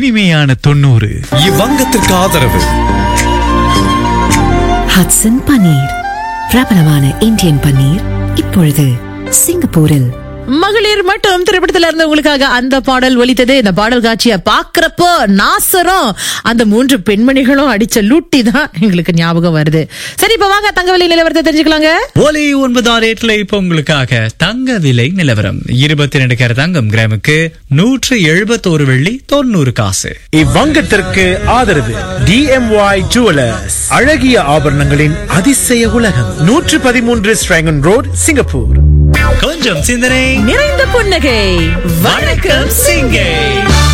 இனிமையான தொண்ணூறு இவ்வங்கத்திற்கு ஆதரவு ஹட்சன் பன்னீர் பிரபலமான இந்தியன் பன்னீர் இப்பொழுது சிங்கப்பூரில் மகளிர் மட்டும் திரைப்படத்துல இருந்து உங்களுக்காக அந்த பாடல் ஒலித்தது இந்த பாடல் காட்சிய பாக்குறப்போ நாசரும் அந்த மூன்று பெண்மணிகளும் அடிச்ச லூட்டி தான் எங்களுக்கு ஞாபகம் வருது சரி இப்ப வாங்க தங்க விலை நிலவரத்தை தெரிஞ்சுக்கலாங்க ஒலி ஒன்பதாறு எட்டுல இப்ப உங்களுக்காக தங்க விலை நிலவரம் இருபத்தி ரெண்டு கேர தங்கம் கிராமுக்கு நூற்று எழுபத்தோரு வெள்ளி தொண்ணூறு காசு இவ்வங்கத்திற்கு ஆதரவு டிஎம்ஒய் ஜுவலர்ஸ் அழகிய ஆபரணங்களின் அதிசய உலகம் நூற்று பதிமூன்று ஸ்ட்ராங்கன் ரோட் சிங்கப்பூர் கொஞ்சம் சிந்தனை நிறைந்த புன்னகை வணக்கம் சிங்கை